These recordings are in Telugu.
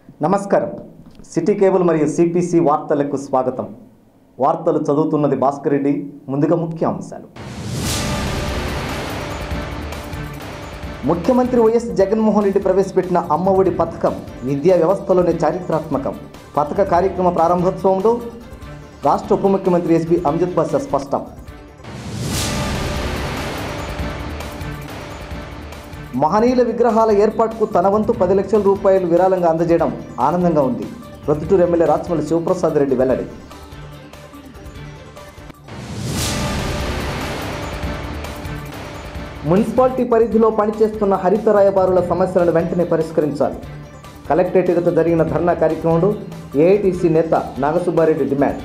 నమస్కారం సిటీ కేబుల్ మరియు సిపిసి వార్తలకు స్వాగతం వార్తలు చదువుతున్నది భాస్కర్ రెడ్డి ముందుగా ముఖ్య అంశాలు ముఖ్యమంత్రి వైఎస్ జగన్మోహన్ రెడ్డి ప్రవేశపెట్టిన అమ్మఒడి పథకం విద్యా వ్యవస్థలోనే చారిత్రాత్మకం పథక కార్యక్రమ ప్రారంభోత్సవంలో రాష్ట్ర ఉప ముఖ్యమంత్రి ఎస్పీ అమ్జద్ బాషా స్పష్టం మహనీయుల విగ్రహాల ఏర్పాటుకు తన వంతు పది లక్షల రూపాయలు విరాళంగా అందజేయడం ఆనందంగా ఉంది ప్రొద్దుటూరు ఎమ్మెల్యే రాచమల్లి శివప్రసాద్ రెడ్డి వెల్లడి మున్సిపాలిటీ పరిధిలో పనిచేస్తున్న హరిత రాయబారుల సమస్యలను వెంటనే పరిష్కరించాలి కలెక్టరేట్ ఎదుట జరిగిన ధర్నా కార్యక్రమంలో ఏఐటీసీ నేత నాగసుబ్బారెడ్డి డిమాండ్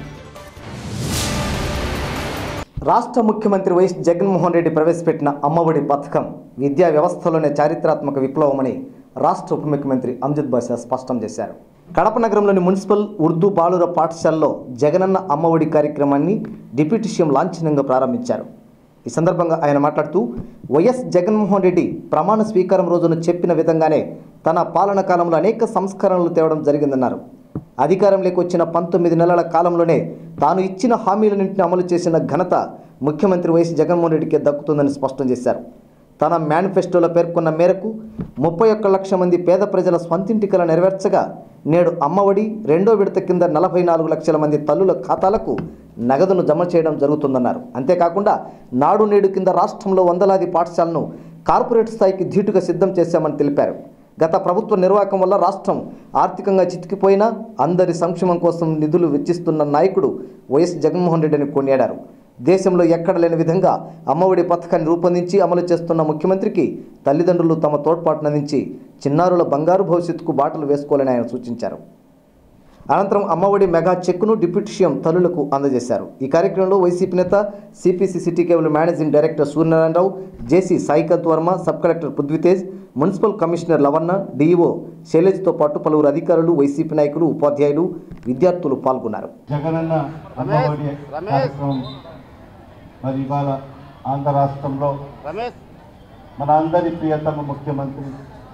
రాష్ట్ర ముఖ్యమంత్రి వైఎస్ జగన్మోహన్ రెడ్డి ప్రవేశపెట్టిన అమ్మఒడి పథకం విద్యా వ్యవస్థలోనే చారిత్రాత్మక విప్లవమని రాష్ట్ర ఉప ముఖ్యమంత్రి అమ్జద్ బాషా స్పష్టం చేశారు కడప నగరంలోని మున్సిపల్ ఉర్దూ బాలుర పాఠశాలలో జగనన్న అమ్మఒడి కార్యక్రమాన్ని డిప్యూటీ సీఎం లాంఛనంగా ప్రారంభించారు ఈ సందర్భంగా ఆయన మాట్లాడుతూ వైఎస్ జగన్మోహన్ రెడ్డి ప్రమాణ స్వీకారం రోజున చెప్పిన విధంగానే తన పాలన కాలంలో అనేక సంస్కరణలు తేవడం జరిగిందన్నారు అధికారంలోకి వచ్చిన పంతొమ్మిది నెలల కాలంలోనే తాను ఇచ్చిన హామీలన్నింటిని అమలు చేసిన ఘనత ముఖ్యమంత్రి వైఎస్ జగన్మోహన్ రెడ్డికే దక్కుతుందని స్పష్టం చేశారు తన మేనిఫెస్టోలో పేర్కొన్న మేరకు ముప్పై ఒక్క లక్ష మంది పేద ప్రజల స్వంతింటి కల నెరవేర్చగా నేడు అమ్మఒడి రెండో విడత కింద నలభై నాలుగు లక్షల మంది తల్లుల ఖాతాలకు నగదును జమ చేయడం జరుగుతుందన్నారు అంతేకాకుండా నాడు నేడు కింద రాష్ట్రంలో వందలాది పాఠశాలను కార్పొరేట్ స్థాయికి ధీటుగా సిద్ధం చేశామని తెలిపారు గత ప్రభుత్వ నిర్వాహకం వల్ల రాష్ట్రం ఆర్థికంగా చితికిపోయినా అందరి సంక్షేమం కోసం నిధులు వెచ్చిస్తున్న నాయకుడు వైఎస్ జగన్మోహన్ రెడ్డిని కొనియాడారు దేశంలో ఎక్కడ లేని విధంగా అమ్మఒడి పథకాన్ని రూపొందించి అమలు చేస్తున్న ముఖ్యమంత్రికి తల్లిదండ్రులు తమ తోడ్పాటునందించి చిన్నారుల బంగారు భవిష్యత్తుకు బాటలు వేసుకోవాలని ఆయన సూచించారు అనంతరం అమ్మఒడి మెగా చెక్కును డిప్యూటీ సీఎం తల్లులకు అందజేశారు ఈ కార్యక్రమంలో వైసీపీ నేత CPC city cable managing director Suryanarayanarao JC Saikanth Varma sub collector Prithvitej municipal commissioner Lavanna DEO శైలజ్తో పాటు పలువురు అధికారులు వైసీపీ నాయకులు ఉపాధ్యాయులు విద్యార్థులు పాల్గొన్నారు జగనన్న అమ్మఒడి కార్యక్రమం మరి ఇవాళ ఆంధ్ర రాష్ట్రంలో రమేష్ మన అందరి ప్రియతమ ముఖ్యమంత్రి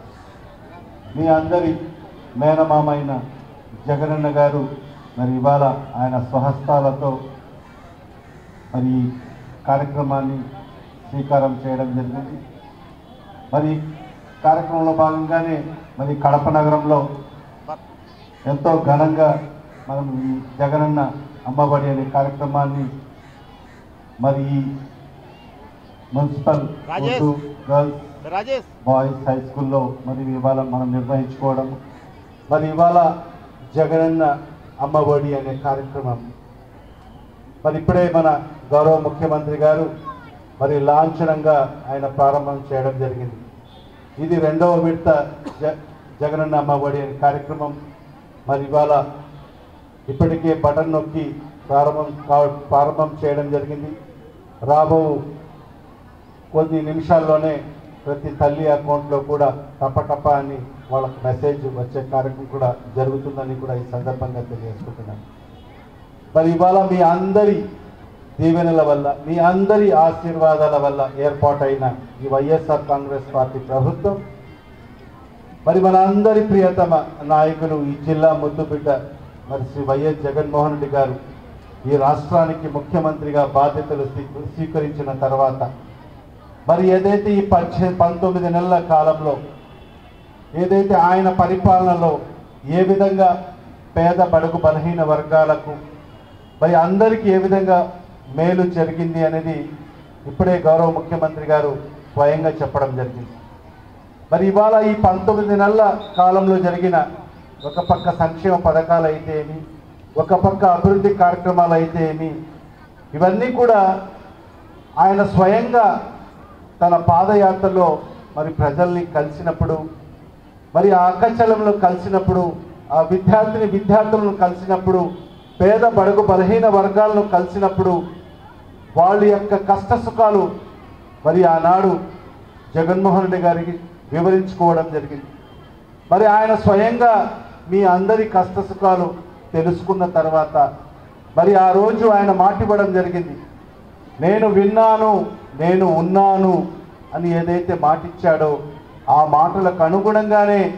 మీ అందరి మేనమామ అయిన జగనన్న గారు మరి ఇవాళ ఆయన స్వహస్తాలతో మరి ఈ కార్యక్రమాన్ని శ్రీకారం చేయడం జరిగింది మరి ఈ కార్యక్రమంలో భాగంగానే మరి కడప నగరంలో ఎంతో ఘనంగా మనం ఈ జగనన్న అమ్మబడి అనే కార్యక్రమాన్ని మరి ఈ municipal Rajesh. Urdu girls Rajesh boys high స్కూల్లో మరి ఇవాళ మనం నిర్వహించుకోవడం మరి ఇవాళ జగనన్న అమ్మఒడి అనే కార్యక్రమం మరి ఇప్పుడే మన గౌరవ ముఖ్యమంత్రి గారు మరి లాంఛనంగా ఆయన ప్రారంభం చేయడం జరిగింది ఇది రెండవ విడత జ జగనన్న అమ్మఒడి అనే కార్యక్రమం మరి ఇవాళ ఇప్పటికే బటన్ నొక్కి ప్రారంభం కావ ప్రారంభం చేయడం జరిగింది రాబో కొన్ని నిమిషాల్లోనే ప్రతి తల్లి అకౌంట్లో కూడా టపటప అని వాళ్ళకి మెసేజ్ వచ్చే కార్యక్రమం కూడా జరుగుతుందని కూడా ఈ సందర్భంగా తెలియజేసుకుంటున్నాను మరి ఇవాళ మీ అందరి దీవెనల వల్ల మీ అందరి ఆశీర్వాదాల వల్ల ఏర్పాటైన ఈ వైఎస్ఆర్ కాంగ్రెస్ పార్టీ ప్రభుత్వం మరి మన అందరి ప్రియతమ నాయకులు ఈ జిల్లా ముద్దుబిడ్డ మరి శ్రీ వైఎస్ జగన్మోహన్ రెడ్డి గారు ఈ రాష్ట్రానికి ముఖ్యమంత్రిగా బాధ్యతలు స్వీ- స్వీకరించిన తర్వాత మరి ఏదైతే ఈ పచ్చ పంతొమ్మిది నెలల కాలంలో ఏదైతే ఆయన పరిపాలనలో ఏ విధంగా పేద బడుగు బలహీన వర్గాలకు మరి అందరికీ ఏ విధంగా మేలు జరిగింది అనేది ఇప్పుడే గౌరవ ముఖ్యమంత్రి గారు స్వయంగా చెప్పడం జరిగింది మరి ఇవాళ ఈ పంతొమ్మిది నెలల కాలంలో జరిగిన ఒక పక్క సంక్షేమ పథకాలు అయితే ఏమి ఒక పక్క అభివృద్ధి కార్యక్రమాలు అయితే ఏమి ఇవన్నీ కూడా ఆయన స్వయంగా తన పాదయాత్రలో మరి ప్రజల్ని కలిసినప్పుడు మరి ఆ అక్కచలంలో కలిసినప్పుడు ఆ విద్యార్థిని విద్యార్థులను కలిసినప్పుడు పేద బడుగు బలహీన వర్గాలను కలిసినప్పుడు వాళ్ళ యొక్క కష్ట సుఖాలు మరి ఆనాడు జగన్మోహన్ రెడ్డి గారికి వివరించుకోవడం జరిగింది మరి ఆయన స్వయంగా మీ అందరి కష్ట సుఖాలు తెలుసుకున్న తర్వాత మరి ఆ రోజు ఆయన మాటివ్వడం జరిగింది నేను విన్నాను నేను ఉన్నాను అని ఏదైతే మాటిచ్చాడో ఆ మాటలకు అనుగుణంగానే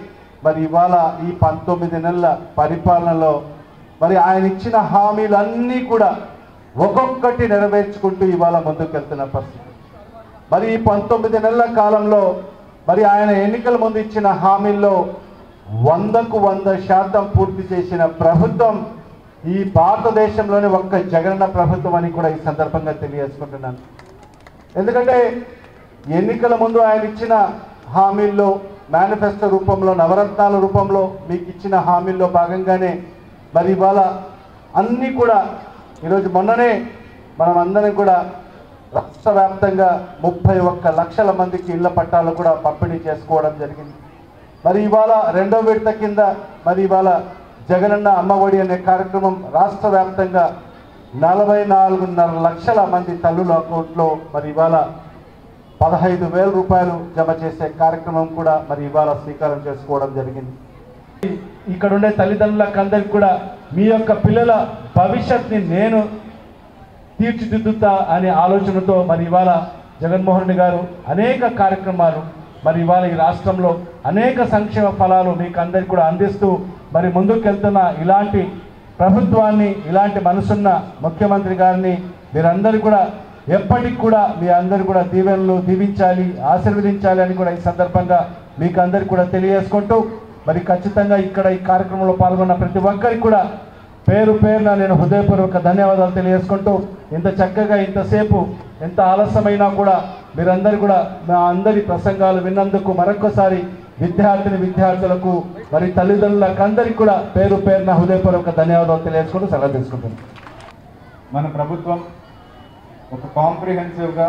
మరి ఇవాళ ఈ పంతొమ్మిది నెలల పరిపాలనలో మరి ఆయన ఇచ్చిన హామీలన్నీ కూడా ఒక్కొక్కటి నెరవేర్చుకుంటూ ఇవాళ ముందుకెళ్తున్న పరిస్థితి మరి ఈ పంతొమ్మిది నెలల కాలంలో మరి ఆయన ఎన్నికల ముందు ఇచ్చిన హామీల్లో వందకు వంద శాతం పూర్తి చేసిన ప్రభుత్వం ఈ భారతదేశంలోని ఒక్క జగనన్న ప్రభుత్వం అని కూడా ఈ సందర్భంగా తెలియజేసుకుంటున్నాను ఎందుకంటే ఎన్నికల ముందు ఆయన ఇచ్చిన హామీల్లో మేనిఫెస్టో రూపంలో నవరత్నాల రూపంలో మీకు ఇచ్చిన హామీల్లో భాగంగానే మరి ఇవాళ అన్నీ కూడా ఈరోజు మొన్ననే మనం అందరం కూడా రాష్ట్ర వ్యాప్తంగా ముప్పై ఒక్క లక్షల మందికి ఇళ్ల పట్టాలు కూడా పంపిణీ చేసుకోవడం జరిగింది మరి ఇవాళ రెండో విడత కింద మరి ఇవాళ జగనన్న అమ్మఒడి అనే కార్యక్రమం రాష్ట్ర వ్యాప్తంగా నలభై నాలుగున్నర లక్షల మంది తల్లుల అకౌంట్లో మరి ఇవాళ పదహైదు వేల రూపాయలు జమ చేసే కార్యక్రమం కూడా మరి ఇవాళ స్వీకారం చేసుకోవడం జరిగింది ఇక్కడ ఉండే తల్లిదండ్రులకు అందరికి కూడా మీ యొక్క పిల్లల భవిష్యత్ని నేను తీర్చిదిద్దుతా అనే ఆలోచనతో మరి ఇవాళ జగన్మోహన్ రెడ్డి గారు అనేక కార్యక్రమాలు మరి ఇవాళ ఈ రాష్ట్రంలో అనేక సంక్షేమ ఫలాలు మీకు అందరికి కూడా అందిస్తూ మరి ముందుకెళ్తున్న ఇలాంటి ప్రభుత్వాన్ని ఇలాంటి మనసున్న ముఖ్యమంత్రి గారిని మీరందరూ కూడా ఎప్పటికి కూడా మీ అందరు కూడా దీవెనలు దీవించాలి ఆశీర్వదించాలి అని కూడా ఈ సందర్భంగా మీకు అందరికి కూడా తెలియజేసుకుంటూ మరి ఖచ్చితంగా ఇక్కడ ఈ కార్యక్రమంలో పాల్గొన్న ప్రతి ఒక్కరికి కూడా పేరు పేరున నేను హృదయపూర్వక ధన్యవాదాలు తెలియజేసుకుంటూ ఇంత చక్కగా ఇంతసేపు ఎంత ఆలస్యమైనా కూడా మీరందరూ కూడా మా అందరి ప్రసంగాలు విన్నందుకు మరొకసారి విద్యార్థిని విద్యార్థులకు మరి తల్లిదండ్రులకు అందరికీ కూడా పేరు పేరున హృదయపూర్వక ధన్యవాదాలు తెలియజేసుకుంటూ సెలవు తీసుకుంటున్నాను మన ప్రభుత్వం ఒక కాంప్రిహెన్సివ్గా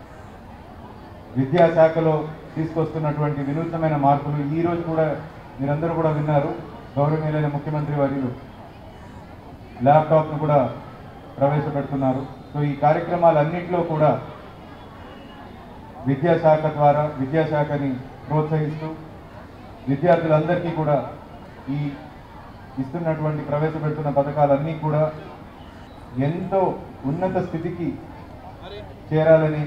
విద్యాశాఖలో తీసుకొస్తున్నటువంటి వినూత్నమైన మార్పులు ఈ రోజు కూడా మీరందరూ కూడా విన్నారు గౌరవనీయులైన ముఖ్యమంత్రి వర్యులు ల్యాప్టాప్ను కూడా ప్రవేశపెడుతున్నారు సో ఈ కార్యక్రమాలన్నింటిలో కూడా విద్యాశాఖ ద్వారా విద్యాశాఖని ప్రోత్సహిస్తూ విద్యార్థులందరికీ కూడా ఈ ఇస్తున్నటువంటి ప్రవేశపెడుతున్న పథకాలన్నీ కూడా ఎంతో ఉన్నత స్థితికి చేరాలని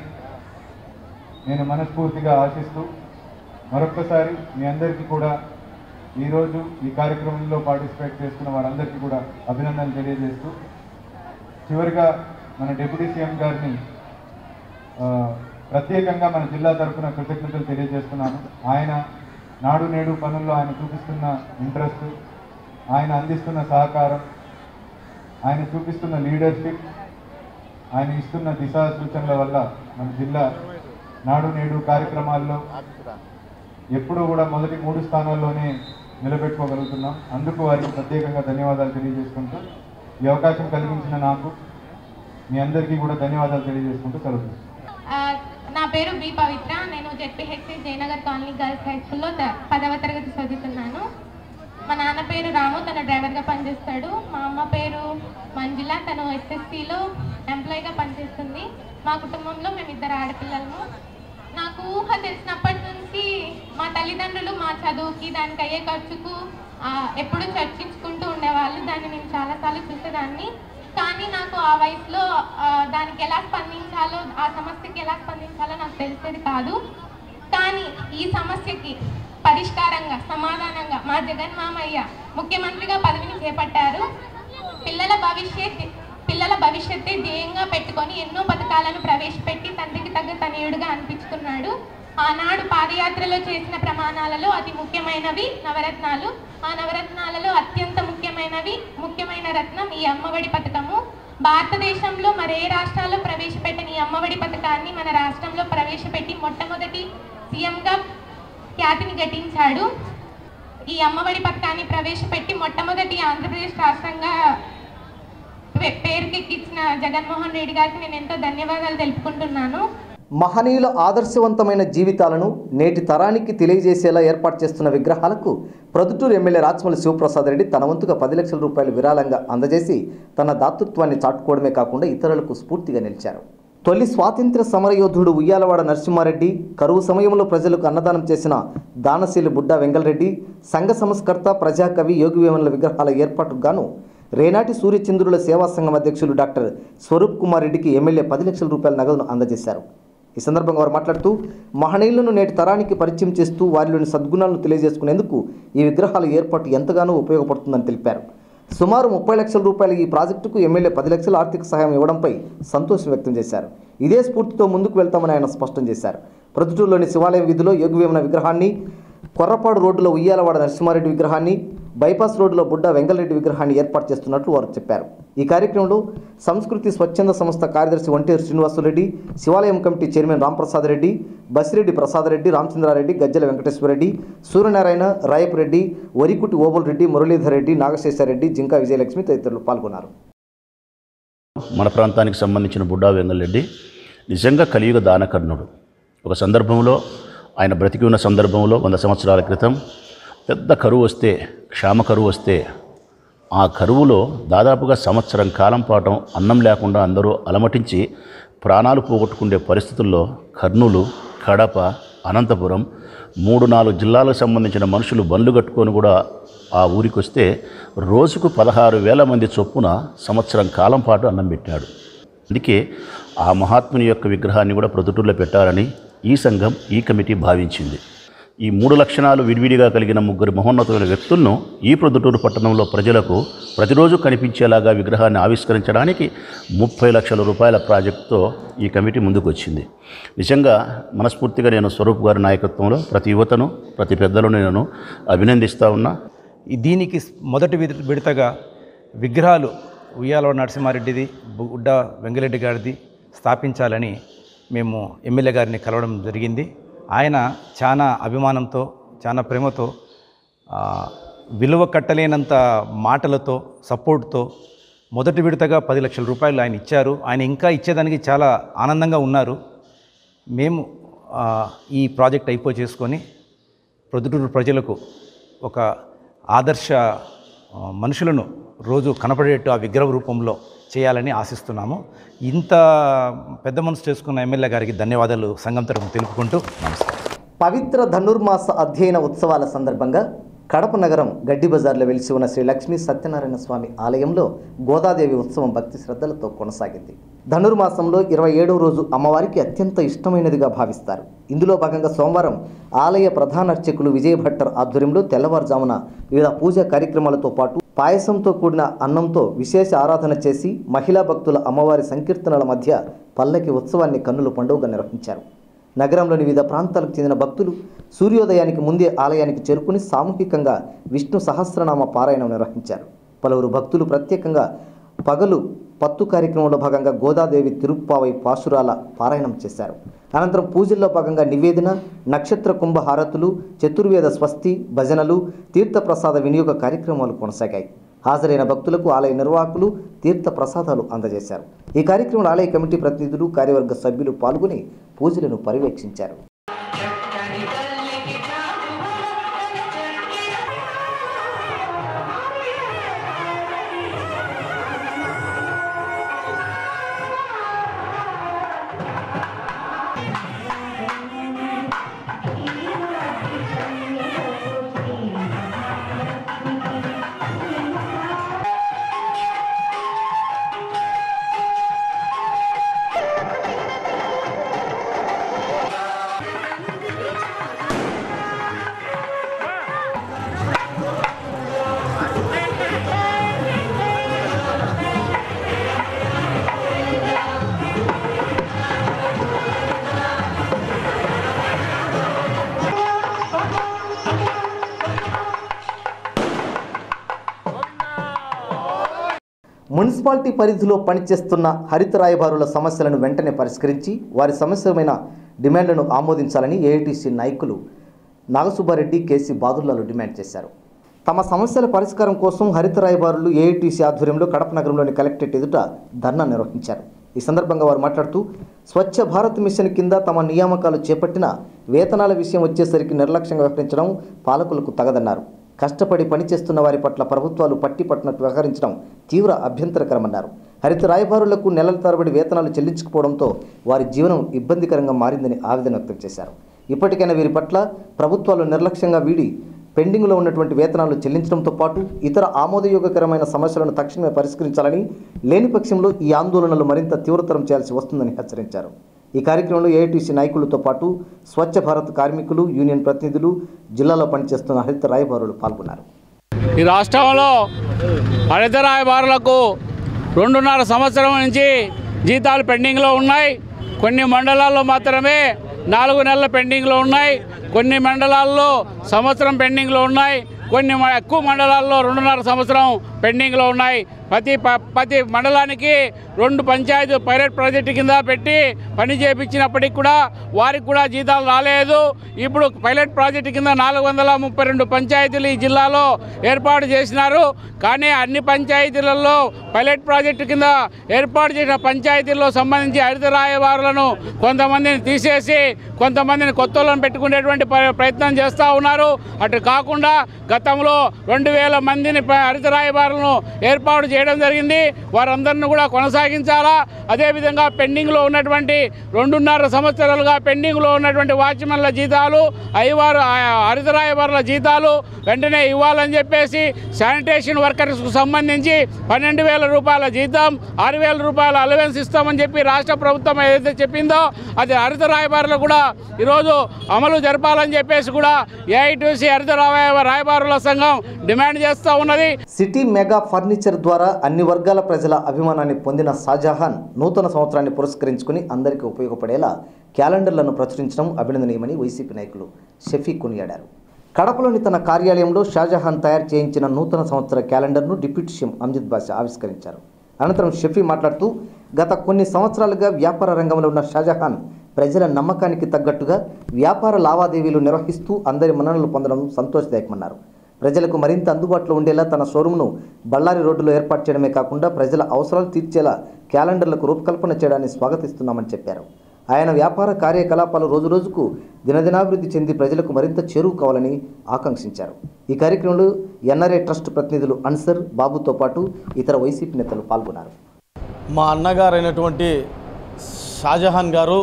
నేను మనస్ఫూర్తిగా ఆశిస్తూ మరొక్కసారి మీ అందరికీ కూడా ఈరోజు ఈ కార్యక్రమంలో పార్టిసిపేట్ చేస్తున్న వారందరికీ కూడా అభినందనలు తెలియజేస్తూ చివరిగా మన డిప్యూటీ సీఎం గారిని ఆ, ప్రత్యేకంగా మన జిల్లా తరఫున కృతజ్ఞతలు తెలియజేస్తున్నాను ఆయన నాడు నేడు పనుల్లో ఆయన చూపిస్తున్న ఇంట్రెస్ట్ ఆయన అందిస్తున్న సహకారం ఆయన చూపిస్తున్న లీడర్షిప్ ఆయన ఇస్తున్న దిశా సూచనల వల్ల మన జిల్లా నాడు నేడు కార్యక్రమాల్లో ఎప్పుడూ కూడా మొదటి మూడు స్థానాల్లోనే నిలబెట్టుకోగలుగుతున్నాం అందుకు వారికి ప్రత్యేకంగా ధన్యవాదాలు తెలియజేసుకుంటూ ఈ అవకాశం కలిగించిన నాకు మీ అందరికీ కూడా ధన్యవాదాలు తెలియజేసుకుంటూ సెలవు తీసుకుంటాను. ఆ, నా పేరు బి పవిత్ర నేను ZPHC Jayanagar colony girls high స్కూల్లో త- పదవ తరగతి చదువుతున్నాను మా నాన్న పేరు రాము తను డ్రైవర్గా పనిచేస్తాడు మా అమ్మ పేరు మంజుల తను ఎస్ఎస్సిలో ఎంప్లాయీగా పనిచేస్తుంది మా కుటుంబంలో మేము ఇద్దరు ఆడపిల్లలము నాకు ఊహ తెలిసినప్పటి నుంచి మా తల్లిదండ్రులు మా చదువుకి దానికి అయ్యే ఖర్చుకు ఆ, ఎప్పుడూ చర్చించుకుంటూ ఉండేవాళ్ళు దాన్ని నేను చాలాసార్లు చూసేదాన్ని కానీ నాకు ఆ వయసులో ఆ, దానికి ఎలా స్పందించాలో ఆ సమస్యకి ఎలా స్పందించాలో నాకు తెలిసేది కాదు కానీ ఈ సమస్యకి పరిష్కారంగా సమాధానంగా మా జగన్ మామయ్య ముఖ్యమంత్రిగా పదవిని చేపట్టారు పిల్లల భవిష్యత్ పిల్లల భవిష్యత్తే ధ్యేయంగా పెట్టుకొని ఎన్నో పథకాలను ప్రవేశపెట్టి తండ్రికి తగ్గ తనయుడుగా అనిపించుకున్నాడు ఆనాడు పాదయాత్రలో చేసిన ప్రమాణాలలో అతి ముఖ్యమైనవి నవరత్నాలు ఆ నవరత్నాలలో అత్యంత ముఖ్యమైనవి ముఖ్యమైన రత్నం ఈ అమ్మఒడి పథకము భారతదేశంలో మరే రాష్ట్రాల్లో ప్రవేశపెట్టని ఈ అమ్మఒడి పథకాన్ని మన రాష్ట్రంలో ప్రవేశపెట్టి మొట్టమొదటి సీఎంగా ఖ్యాతిని గటించాడు ఈ అమ్మఒడి పథకాన్ని ప్రవేశపెట్టి మొట్టమొదటి ఆంధ్రప్రదేశ్ రాష్ట్రంగా పే- పేరుకెక్కించిన జగన్మోహన్ రెడ్డి గారికి నేను ఎంతో ధన్యవాదాలు తెలుపుకుంటున్నాను మహనీయుల ఆదర్శవంతమైన జీవితాలను నేటి తరానికి తెలియజేసేలా ఏర్పాటు చేస్తున్న విగ్రహాలకు ప్రొద్దుటూరు ఎమ్మెల్యే రాచమల్లి శివప్రసాద్ రెడ్డి తన వంతుగా పది లక్షల రూపాయలు విరాళంగా అందజేసి తన దాతృత్వాన్ని చాటుకోవడమే కాకుండా ఇతరులకు స్ఫూర్తిగా నిలిచారు తొలి స్వాతంత్ర్య సమరయోధుడు ఉయ్యాలవాడ నరసింహారెడ్డి కరువు సమయంలో ప్రజలకు అన్నదానం చేసిన దానశీలి బుడ్డా వెంగళరెడ్డి సంఘ సంస్కర్త ప్రజాకవి యోగి వేమన్ల విగ్రహాల ఏర్పాటుకు గాను రేనాటి సూర్యచంద్రుల సేవా సంఘం అధ్యక్షులు డాక్టర్ స్వరూప్ కుమార్ రెడ్డికి ఎమ్మెల్యే పది లక్షల రూపాయల నగదును అందజేశారు ఈ సందర్భంగా వారు మాట్లాడుతూ మహనీయులను నేటి తరానికి పరిచయం చేస్తూ వారిలోని సద్గుణాలను తెలియజేసుకునేందుకు ఈ విగ్రహాల ఏర్పాటు ఎంతగానో ఉపయోగపడుతుందని తెలిపారు సుమారు ముప్పై లక్షల రూపాయల ఈ ప్రాజెక్టుకు ఎమ్మెల్యే పది లక్షల ఆర్థిక సహాయం ఇవ్వడంపై సంతోషం వ్యక్తం చేశారు ఇదే స్ఫూర్తితో ముందుకు వెళ్తామని ఆయన స్పష్టం చేశారు ప్రొద్దుటూరులోని శివాలయం వీధిలో యోగవేమన విగ్రహాన్ని కొర్రపాడు రోడ్డులో ఉయ్యాలవాడ నరసింహారెడ్డి విగ్రహాన్ని బైపాస్ రోడ్డులో బుడ్డ వెంగళరెడ్డి విగ్రహాన్ని ఏర్పాటు చేస్తున్నట్లు వారు చెప్పారు ఈ కార్యక్రమంలో సంస్కృతి స్వచ్ఛంద సంస్థ కార్యదర్శి వంటేరు శ్రీనివాసులరెడ్డి శివాలయం కమిటీ చైర్మన్ రాంప్రసాద్ రెడ్డి బసిరెడ్డి ప్రసాద్ రెడ్డి రామచంద్రారెడ్డి గజ్జల వెంకటేశ్వరరెడ్డి సూర్యనారాయణ రాయపురెడ్డి వరికుటి ఓబుల్ రెడ్డి మురళీధర్ రెడ్డి నాగశేషారెడ్డి జింకా విజయలక్ష్మి తదితరులు పాల్గొన్నారు మన ప్రాంతానికి సంబంధించిన బుడ్డా వెంగళరెడ్డి నిజంగా కలియుగ దానకర్ణుడు ఒక సందర్భంలో ఆయన బ్రతికి ఉన్న సందర్భంలో వంద సంవత్సరాల క్రితం పెద్ద కరువు వస్తే క్షామ కరువు వస్తే ఆ కరువులో దాదాపుగా సంవత్సరం కాలం పాటు అన్నం లేకుండా అందరూ అలమటించి ప్రాణాలు పోగొట్టుకునే పరిస్థితుల్లో కర్నూలు కడప అనంతపురం మూడు నాలుగు జిల్లాలకు సంబంధించిన మనుషులు బండ్లు కట్టుకొని కూడా ఆ ఊరికి వస్తే రోజుకు పదహారు వేల మంది చొప్పున సంవత్సరం కాలం పాటు అన్నం పెట్టాడు అందుకే ఆ మహాత్ముని యొక్క విగ్రహాన్ని కూడా ప్రొద్దుటూరులో పెట్టాలని ఈ సంఘం ఈ కమిటీ భావించింది ఈ మూడు లక్షణాలు విడివిడిగా కలిగిన ముగ్గురు మహోన్నతమైన వ్యక్తులను ఈ ప్రొద్దుటూరు పట్టణంలో ప్రజలకు ప్రతిరోజు కనిపించేలాగా విగ్రహాన్ని ఆవిష్కరించడానికి ముప్పై లక్షల రూపాయల ప్రాజెక్టుతో ఈ కమిటీ ముందుకు వచ్చింది నిజంగా మనస్ఫూర్తిగా నేను స్వరూప్ గారి నాయకత్వంలో ప్రతి యువతను ప్రతి పెద్దలను నేను అభినందిస్తూ ఉన్నా ఈ దీనికి స్- మొదటి విడ- విడతగా విగ్రహాలు ఉయ్యాల నరసింహారెడ్డిది బుడ్డ వెంగరెడ్డి గారిది స్థాపించాలని మేము ఎమ్మెల్యే గారిని కలవడం జరిగింది ఆయన చాలా అభిమానంతో చాలా ప్రేమతో ఆ, విలువ కట్టలేనంత మాటలతో సపోర్ట్తో మొదటి విడతగా పది లక్షల రూపాయలు ఆయన ఇచ్చారు ఆయన ఇంకా ఇచ్చేదానికి చాలా ఆనందంగా ఉన్నారు మేము ఆ, ఈ ప్రాజెక్ట్ అయిపో చేసుకొని ప్రొద్దుటూరు ప్రజలకు ఒక ఆదర్శ ఆ, మనుషులను రోజు కనపడేట్టు ఆ విగ్రహ రూపంలో చేయాలని ఆశిస్తున్నాము ఇంత పెద్ద మనసు చేసుకున్న ఎమ్మెల్యే గారికి ధన్యవాదాలు సంఘం తరఫున తెలుపుకుంటూ నమస్కారం పవిత్ర ధనుర్మాస అధ్యయన ఉత్సవాల సందర్భంగా కడప నగరం గడ్డి బజార్లో వెలిసి ఉన్న శ్రీ లక్ష్మీ సత్యనారాయణ స్వామి ఆలయంలో గోదాదేవి ఉత్సవం భక్తి శ్రద్ధలతో కొనసాగింది ధనుర్మాసంలో ఇరవై ఏడవ రోజు అమ్మవారికి అత్యంత ఇష్టమైనదిగా భావిస్తారు ఇందులో భాగంగా సోమవారం ఆలయ ప్రధాన అర్చకులు విజయ భట్టర్ ఆధ్వర్యంలో తెల్లవారుజామున వివిధ పూజా కార్యక్రమాలతో పాటు పాయసంతో కూడిన అన్నంతో విశేష ఆరాధన చేసి మహిళా భక్తుల అమ్మవారి సంకీర్తనల మధ్య పల్లకి ఉత్సవాన్ని కన్నుల పండుగగా నిర్వహించారు నగరంలోని వివిధ ప్రాంతాలకు చెందిన భక్తులు సూర్యోదయానికి ముందే ఆలయానికి చేరుకుని సామూహికంగా విష్ణు సహస్రనామ పారాయణం నిర్వహించారు పలువురు భక్తులు ప్రత్యేకంగా పగలు పత్తు కార్యక్రమంలో భాగంగా గోదాదేవి తిరుప్పావై పాశురాల పారాయణం చేశారు అనంతరం పూజల్లో భాగంగా నివేదన నక్షత్ర కుంభ హారతులు చతుర్వేద స్వస్తి భజనలు తీర్థప్రసాద వినియోగ కార్యక్రమాలు కొనసాగాయి హాజరైన భక్తులకు ఆలయ నిర్వాహకులు తీర్థ ప్రసాదాలు అందజేశారు ఈ కార్యక్రమంలో ఆలయ కమిటీ ప్రతినిధులు కార్యవర్గ సభ్యులు పాల్గొని పూజలను పర్యవేక్షించారు మున్సిపాలిటీ పరిధిలో పనిచేస్తున్న హరిత రాయబారుల సమస్యలను వెంటనే పరిష్కరించి వారి సమస్యమైన డిమాండ్లను ఆమోదించాలని ఏఐటీసీ నాయకులు నాగసుబ్బారెడ్డి కేసీ బాదుల్లాలు డిమాండ్ చేశారు తమ సమస్యల పరిష్కారం కోసం హరిత రాయబారులు ఏఐటీసీ ఆధ్వర్యంలో కడప నగరంలోని కలెక్టరేట్ ఎదుట ధర్నా నిర్వహించారు ఈ సందర్భంగా వారు మాట్లాడుతూ స్వచ్ఛ భారత్ మిషన్ కింద తమ నియామకాలు చేపట్టిన వేతనాల విషయం వచ్చేసరికి నిర్లక్ష్యంగా వ్యవహరించడం పాలకులకు తగదన్నారు కష్టపడి పనిచేస్తున్న వారి పట్ల ప్రభుత్వాలు పట్టి పట్టినట్టు వ్యవహరించడం తీవ్ర అభ్యంతరకరమన్నారు హరిత రాయబారులకు నెలల తరబడి వేతనాలు చెల్లించకపోవడంతో వారి జీవనం ఇబ్బందికరంగా మారిందని ఆవేదన వ్యక్తం చేశారు ఇప్పటికైనా వీరి పట్ల ప్రభుత్వాలు నిర్లక్ష్యంగా వీడి పెండింగ్లో ఉన్నటువంటి వేతనాలు చెల్లించడంతో పాటు ఇతర ఆమోదయోగకరమైన సమస్యలను తక్షణమే పరిష్కరించాలని లేని పక్షంలో ఈ ఆందోళనలు మరింత తీవ్రతరం చేయాల్సి వస్తుందని హెచ్చరించారు ఈ కార్యక్రమంలో ఏఐటీసీ నాయకులతో పాటు స్వచ్ఛ భారత్ కార్మికులు యూనియన్ ప్రతినిధులు జిల్లాలో పనిచేస్తున్న హరిత రాయబారులు పాల్గొన్నారు ఈ రాష్ట్రంలో హరిత రాయబారులకు రెండున్నర సంవత్సరం నుంచి జీతాలు పెండింగ్లో ఉన్నాయి కొన్ని మండలాల్లో మాత్రమే నాలుగు నెలల పెండింగ్లో ఉన్నాయి కొన్ని మండలాల్లో సంవత్సరం పెండింగ్లో ఉన్నాయి కొన్ని మ- ఎక్కువ మండలాల్లో రెండున్నర సంవత్సరం పెండింగ్లో ఉన్నాయి ప్రతి ప- ప్రతి మండలానికి రెండు పంచాయతీ పైలట్ ప్రాజెక్టు కింద పెట్టి పని చేయించినప్పటికి కూడా వారికి కూడా జీతాలు రాలేదు ఇప్పుడు పైలట్ ప్రాజెక్టు కింద నాలుగు వందల ముప్పై రెండు పంచాయతీలు ఈ జిల్లాలో ఏర్పాటు చేసినారు కానీ అన్ని పంచాయతీలలో పైలట్ ప్రాజెక్టు కింద ఏర్పాటు చేసిన పంచాయతీల్లో సంబంధించి హరిత రాయవారులను కొంతమందిని తీసేసి కొంతమందిని కొత్త వాళ్ళని పెట్టుకునేటువంటి ప్ర- ప్రయత్నం చేస్తూ ఉన్నారు అటు కాకుండా గతంలో రెండు వేల మందిని ప- హరిత రాయబారులను ఏర్పాటు చేయడం జరిగింది వారందరిని కూడా కొనసాగించాలా అదేవిధంగా పెండింగ్లో ఉన్నటువంటి రెండున్నర సంవత్సరాలుగా పెండింగ్లో ఉన్నటువంటి వాచ్మెన్ల జీతాలు అయ్యవారు ఆ, హరిత రాయబారుల జీతాలు వెంటనే ఇవ్వాలని చెప్పేసి శానిటేషన్ వర్కర్స్కు సంబంధించి పన్నెండు వేల రూపాయల జీతం ఆరు వేల రూపాయల అలవెన్స్ ఇస్తామని చెప్పి రాష్ట్ర ప్రభుత్వం ఏదైతే చెప్పిందో అది హరిత రాయబారులు కూడా ఈరోజు అమలు జరపాలని చెప్పేసి కూడా ఏఐటీసీ హరిత రాయ రాయబారుల సంఘం డిమాండ్ చేస్తూ ఉన్నది సిటీ మెగా ఫర్నిచర్ ద్వారా అన్ని వర్గాల ప్రజల అభిమానాన్ని పొందిన షాజహాన్ నూతన సంవత్సరాన్ని పురస్కరించుకుని అందరికీ ఉపయోగపడేలా క్యాలెండర్లను ప్రచురించడం అభినందనీయమని వైసీపీ నాయకులు షఫీ కొనియాడారు కడపలోని తన కార్యాలయంలో షాజహాన్ తయారు చేయించిన నూతన సంవత్సర క్యాలెండర్ను డిప్యూటీ సీఎం అమ్జిద్ బాషా ఆవిష్కరించారు అనంతరం షఫీ మాట్లాడుతూ గత కొన్ని సంవత్సరాలుగా వ్యాపార రంగంలో ఉన్న షాజహాన్ ప్రజల నమ్మకానికి తగ్గట్టుగా వ్యాపార లావాదేవీలు నిర్వహిస్తూ అందరి మన్ననలు పొందడం సంతోషదాయకమన్నారు ప్రజలకు మరింత అందుబాటులో ఉండేలా తన షోరూంను బళ్ళారి రోడ్డులో ఏర్పాటు చేయడమే కాకుండా ప్రజల అవసరాలు తీర్చేలా క్యాలెండర్లకు రూపకల్పన చేయడాన్ని స్వాగతిస్తున్నామని చెప్పారు ఆయన వ్యాపార కార్యకలాపాలు రోజురోజుకు దినదినాభివృద్ధి చెంది ప్రజలకు మరింత చేరువు కావాలని ఆకాంక్షించారు ఈ కార్యక్రమంలో ఎన్ఆర్ఏ ట్రస్ట్ ప్రతినిధులు అన్సర్ బాబుతో పాటు ఇతర వైసీపీ నేతలు పాల్గొన్నారు మా అన్నగారైనటువంటి షాజహాన్ గారు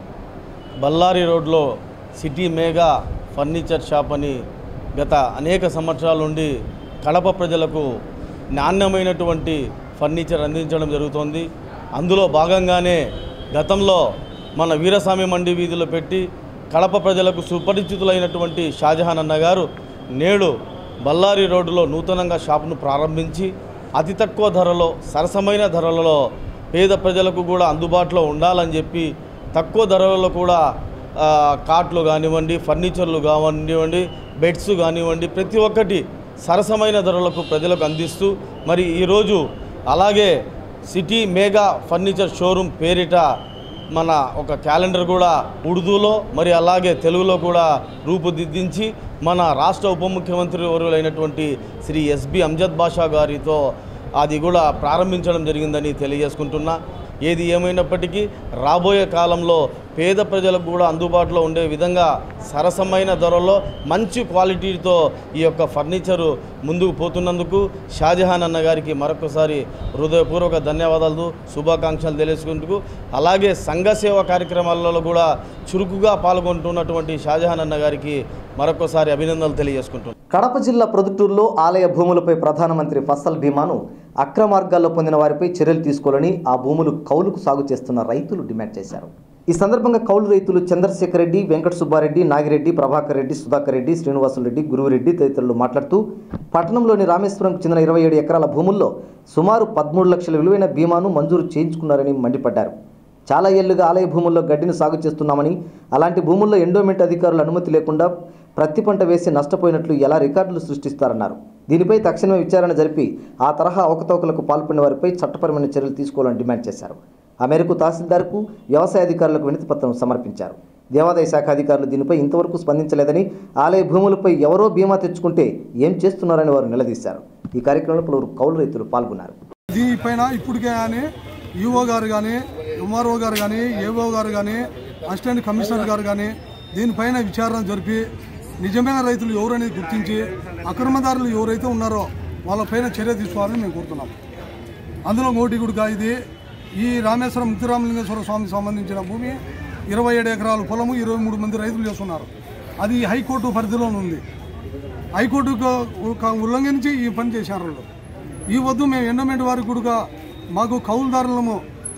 బళ్ళారి రోడ్లో సిటీ మేగా ఫర్నిచర్ షాప్ అని గత అనేక సంవత్సరాల నుండి కడప ప్రజలకు నాణ్యమైనటువంటి ఫర్నిచర్ అందించడం జరుగుతోంది అందులో భాగంగానే గతంలో మన వీరస్వామి మండి వీధిలో పెట్టి కడప ప్రజలకు సుపరిచితులైనటువంటి షాజహాన్ అన్న గారు నేడు బళ్ళారి రోడ్డులో నూతనంగా షాపును ప్రారంభించి అతి తక్కువ ధరలో సరసమైన ధరలలో పేద ప్రజలకు కూడా అందుబాటులో ఉండాలని చెప్పి తక్కువ ధరలలో కూడా ఆ, కాట్లు కానివ్వండి ఫర్నిచర్లు కానివ్వండి బెడ్స్ కానివ్వండి ప్రతి ఒక్కటి సరసమైన ధరలకు ప్రజలకు అందిస్తూ మరి ఈరోజు అలాగే సిటీ మేగా ఫర్నిచర్ షోరూమ్ పేరిట మన ఒక క్యాలెండర్ కూడా ఉర్దూలో మరి అలాగే తెలుగులో కూడా రూపుదిద్దించి మన రాష్ట్ర ఉప ముఖ్యమంత్రి వర్యులైనటువంటి శ్రీ ఎస్బి అంజద్ బాషా గారితో అది కూడా ప్రారంభించడం జరిగిందని తెలియజేసుకుంటున్నా ఏది ఏమైనప్పటికీ రాబోయే కాలంలో పేద ప్రజలకు కూడా అందుబాటులో ఉండే విధంగా సరసమైన ధరల్లో మంచి క్వాలిటీతో ఈ యొక్క ఫర్నిచరు ముందుకు పోతున్నందుకు షాజహాన్ అన్న గారికి మరొకసారి హృదయపూర్వక ధన్యవాదాలు శుభాకాంక్షలు తెలియజేసుకుంటూ అలాగే సంఘ సేవ కార్యక్రమాలలో కూడా చురుకుగా పాల్గొంటున్నటువంటి షాజహాన్ అన్న గారికి మరొకసారి అభినందనలు తెలియజేసుకుంటున్నాను కడప జిల్లా ప్రొద్దుటూరులో ఆలయ భూములపై ప్రధానమంత్రి ఫసల్ బీమాను అక్రమార్గాల్లో పొందిన వారిపై చర్యలు తీసుకోవాలని ఆ భూములు కౌలుకు సాగు చేస్తున్న రైతులు డిమాండ్ చేశారు ఈ సందర్భంగా కౌలు రైతులు చంద్రశేఖర్ రెడ్డి వెంకట సుబ్బారెడ్డి నాగిరెడ్డి ప్రభాకర్ రెడ్డి సుధాకర్ రెడ్డి శ్రీనివాసులు రెడ్డి గురువురెడ్డి తదితరులు మాట్లాడుతూ పట్టణంలోని రామేశ్వరంకు చెందిన ఇరవై ఏడు ఎకరాల భూముల్లో సుమారు పదమూడు లక్షల విలువైన బీమాను మంజూరు చేయించుకున్నారని మండిపడ్డారు చాలా ఏళ్లుగా ఆలయ భూముల్లో గడ్డిని సాగు చేస్తున్నామని అలాంటి భూముల్లో ఎండోమెంట్ అధికారుల అనుమతి లేకుండా ప్రతి పంట వేసి నష్టపోయినట్లు ఎలా రికార్డులు సృష్టిస్తారన్నారు దీనిపై తక్షణమే విచారణ జరిపి ఆ తరహా అవకతవకలకు పాల్పడిన వారిపై చట్టపరమైన చర్యలు తీసుకోవాలని డిమాండ్ చేశారు ఆ మేరకు తహసీల్దార్కు వ్యవసాయ అధికారులకు వినతి పత్రం సమర్పించారు దేవాదాయ శాఖ అధికారులు దీనిపై ఇంతవరకు స్పందించలేదని ఆలయ భూములపై ఎవరో బీమా తెచ్చుకుంటే ఏం చేస్తున్నారని వారు నిలదీశారు ఈ కార్యక్రమంలో పలువురు కౌలు రైతులు పాల్గొన్నారు దీనిపైన ఇప్పటికే కానీ ఈఓ గారు కానీ ఎంఆర్ఓ గారు కానీ ఏఓ గారు కానీ అసిస్టెంట్ కమిషనర్ గారు కానీ దీనిపైన విచారణ జరిపి నిజమైన రైతులు ఎవరనేది గుర్తించి అక్రమదారులు ఎవరైతే ఉన్నారో వాళ్ళపైన చర్య తీసుకోవాలని మేము కోరుతున్నాం అందులో ఇంకోటి కూడా ఇది ఈ రామేశ్వరం ముత్తురామలింగేశ్వర స్వామికి సంబంధించిన భూమి ఇరవై ఏడు ఎకరాల పొలము ఇరవై మూడు మంది రైతులు చేస్తున్నారు అది హైకోర్టు పరిధిలోనే ఉంది హైకోర్టు ఉల్లంఘించి ఈ పని చేశారు వాళ్ళు ఈ వద్దు మేము ఎండోమెంట్ వారికి కూడా మాకు కౌలుదారులము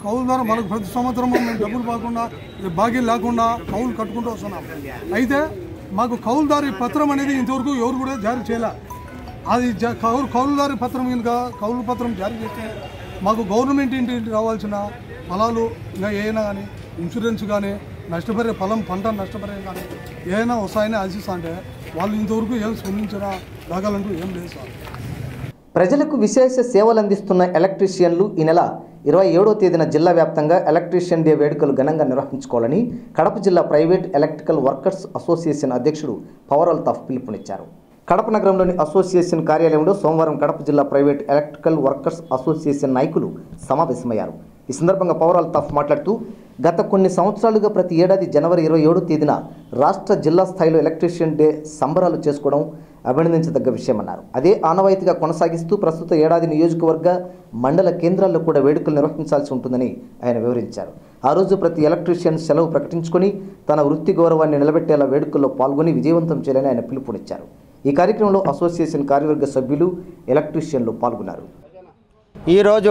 కౌలు ద్వారా మనకు ప్రతి సంవత్సరం మేము డబ్బులు కాకుండా బాకీ లేకుండా కౌలు కట్టుకుంటూ వస్తున్నాం అయితే మాకు కౌలుదారి పత్రం అనేది ఇంతవరకు ఎవరు కూడా జారీ చేయలే అది జ- కౌలు కౌలుదారి పత్రం కనుక కౌలు పత్రం జారీ చేస్తే మాకు గవర్నమెంట్ ఇంటి ఇంటి రావాల్సిన ఫలాలు ఇంకా ఏమైనా కానీ ఇన్సూరెన్స్ కానీ నష్టపరే ఫలం పంట నష్టపరే కానీ ఏమైనా వస్తాయని ఆశిస్తా అంటే వాళ్ళు ఇంతవరకు ఏం స్పందించిన దాఖలంటూ ఏం లేదు సార్ ప్రజలకు విశేష సేవలు అందిస్తున్న ఎలక్ట్రీషియన్లు ఈ నెల ఇరవై ఏడో తేదీన జిల్లా వ్యాప్తంగా ఎలక్ట్రీషియన్ డే వేడుకలు ఘనంగా నిర్వహించుకోవాలని కడప జిల్లా ప్రైవేట్ ఎలక్ట్రికల్ వర్కర్స్ అసోసియేషన్ అధ్యక్షుడు పవర్ అల్తాఫ్ పిలుపునిచ్చారు కడప నగరంలోని అసోసియేషన్ కార్యాలయంలో సోమవారం కడప జిల్లా ప్రైవేట్ ఎలక్ట్రికల్ వర్కర్స్ అసోసియేషన్ నాయకులు సమావేశమయ్యారు ఈ సందర్భంగా పవర్ అల్తాఫ్ మాట్లాడుతూ గత కొన్ని సంవత్సరాలుగా ప్రతి ఏడాది జనవరి ఇరవై ఏడో తేదీన రాష్ట్ర జిల్లా స్థాయిలో ఎలక్ట్రీషియన్ డే సంబరాలు చేసుకోవడం అభినందించదగ్గ విషయమన్నారు అదే ఆనవాయితీగా కొనసాగిస్తూ ప్రస్తుత ఏడాది నియోజకవర్గ మండల కేంద్రాల్లో కూడా వేడుకలు నిర్వహించాల్సి ఉంటుందని ఆయన వివరించారు ఆ రోజు ప్రతి ఎలక్ట్రీషియన్ సెలవు ప్రకటించుకొని తన వృత్తి గౌరవాన్ని నిలబెట్టేలా వేడుకల్లో పాల్గొని విజయవంతం చేయాలని ఆయన పిలుపునిచ్చారు ఈ కార్యక్రమంలో అసోసియేషన్ కార్యవర్గ సభ్యులు ఎలక్ట్రీషియన్లు పాల్గొన్నారు ఈరోజు